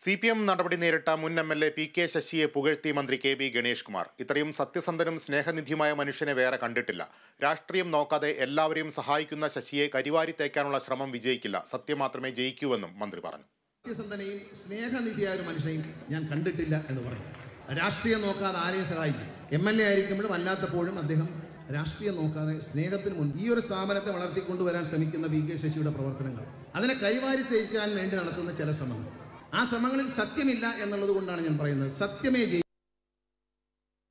C P M നടപടി നേരിട്ട മുൻ M L A P K ശശിയെ പുകഴ്ത്തി മന്ത്രി കെ ബി ഗണേഷ് കുമാർ ഇത്രയും സത്യസന്ധനും സ്നേഹനിധിയുമായ മനുഷ്യനെ വേറെ കണ്ടിട്ടില്ല രാഷ്ട്രീയം നോക്കാതെ എല്ലാവരെയും സഹായിക്കുന്ന ശശിയെ കരിവാരി തേക്കാനുള്ള ശ്രമം വിജയിക്കില്ല സത്യം മാത്രമേ ജയിക്കൂവെന്നും മന്ത്രി പറഞ്ഞു സത്യസന്ധനെയും സ്നേഹനിധിയായ ഒരു മനുഷ്യനെയും ഞാൻ കണ്ടിട്ടില്ല എന്ന് പറഞ്ഞു രാഷ്ട്രീയം നോക്കാതെ ആരെയും സഹായിക്കും എം എൽ എ ആയിരിക്കുമ്പോഴും അല്ലാത്തപ്പോഴും അദ്ദേഹം രാഷ്ട്രീയം നോക്കാതെ സ്നേഹത്തിന് മുൻ ഈ ഒരു സ്ഥാപനത്തെ വളർത്തിക്കൊണ്ടുവരാൻ ശ്രമിക്കുന്ന വി കെ ശശിയുടെ പ്രവർത്തനങ്ങൾ അതിനെ കൈവാരി തേക്കാൻ വേണ്ടി നടത്തുന്ന ചില ശ്രമങ്ങൾ ആ ശ്രമങ്ങളിൽ സത്യമില്ല എന്നുള്ളത് കൊണ്ടാണ് ഞാൻ പറയുന്നത് സത്യമേ ജയിക്കൂ